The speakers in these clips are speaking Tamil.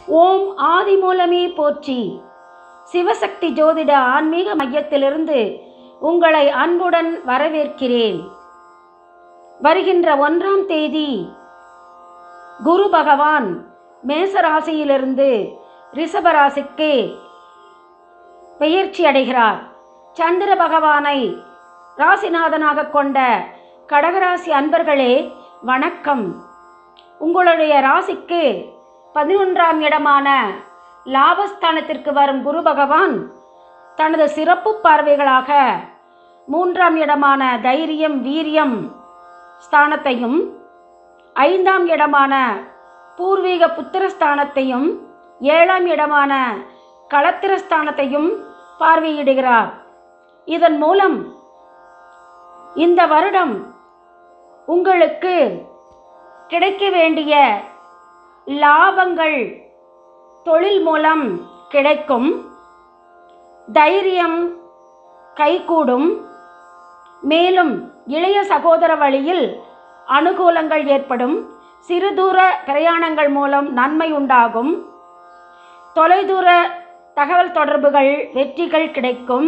ஓம் ஆதிமூலமே போற்றி சிவசக்தி ஜோதிட ஆன்மீக மையத்திலிருந்து உங்களை அன்புடன் வரவேற்கிறேன் வருகின்ற ஒன்றாம் தேதி குரு பகவான் மேசராசியிலிருந்து ரிஷபராசிக்கு பெயர்ச்சி அடைகிறார் சந்திர பகவானை ராசிநாதனாக கொண்ட கடகராசி அன்பர்களே வணக்கம் உங்களுடைய ராசிக்கு பதினொன்றாம் இடமான லாபஸ்தானத்திற்கு வரும் குரு பகவான் தனது சிறப்பு பார்வைகளாக மூன்றாம் இடமான தைரியம் வீரியம் ஸ்தானத்தையும் ஐந்தாம் இடமான பூர்வீக புத்திரஸ்தானத்தையும் ஏழாம் இடமான களத்திரஸ்தானத்தையும் பார்வையிடுகிறார் இதன் மூலம் இந்த வருடம் உங்களுக்கு கிடைக்க வேண்டிய லாபங்கள் தொழில் மூலம் கிடைக்கும் தைரியம் கைகூடும் மேலும் இளைய சகோதர வழியில் அனுகூலங்கள் ஏற்படும் சிறு தூர பிரயாணங்கள் மூலம் நன்மை உண்டாகும் தொலைதூர தகவல் தொடர்புகள் வெற்றிகள் கிடைக்கும்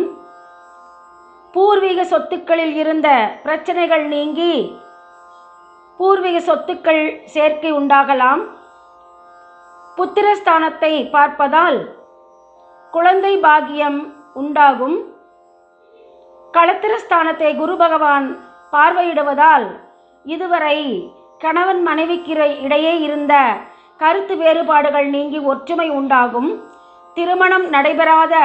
பூர்வீக சொத்துக்களில் இருந்த பிரச்சனைகள் நீங்கி பூர்வீக சொத்துக்கள் சேர்க்கை உண்டாகலாம் புத்திரஸ்தானத்தை பார்ப்பதால் குழந்தை பாக்கியம் உண்டாகும் களத்திரஸ்தானத்தை குரு பகவான் பார்வையிடுவதால் இதுவரை கணவன் மனைவிக்கு இடையே இருந்த கருத்து வேறுபாடுகள் நீங்கி ஒற்றுமை உண்டாகும் திருமணம் நடைபெறாத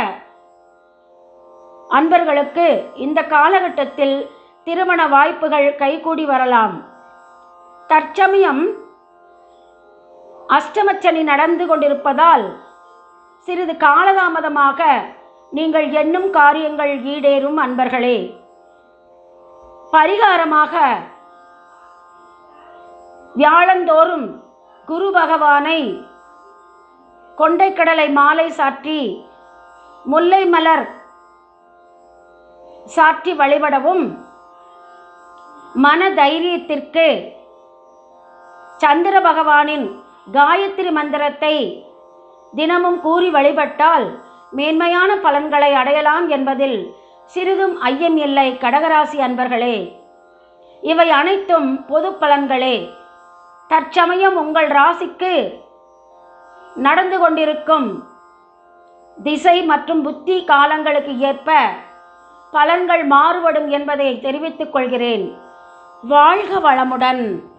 அன்பர்களுக்கு இந்த காலகட்டத்தில் திருமண வாய்ப்புகள் கைகூடி வரலாம் தற்சமயம் அஷ்டமச்சனி நடந்து கொண்டிருப்பதால் சிறிது காலதாமதமாக நீங்கள் எண்ணும் காரியங்கள் ஈடேறும் அன்பர்களே பரிகாரமாக வியாழந்தோறும் குரு பகவானை கொண்டைக்கடலை மாலை சாற்றி முல்லை மலர் சாற்றி வழிபடவும் மன தைரியத்திற்கு சந்திர பகவானின் காயத்ரி மந்திரத்தை தினமும் கூறி வழிபட்டால் மேன்மையான பலன்களை அடையலாம் என்பதில் சிறிதும் ஐயம் இல்லை கடகராசி அன்பர்களே இவை அனைத்தும் பொது பலன்களே தற்சமயம் உங்கள் ராசிக்கு நடந்து கொண்டிருக்கும் திசை மற்றும் புத்தி காலங்களுக்கு ஏற்ப பலன்கள் மாறுபடும் என்பதை தெரிவித்துக் கொள்கிறேன் வாழ்க வளமுடன்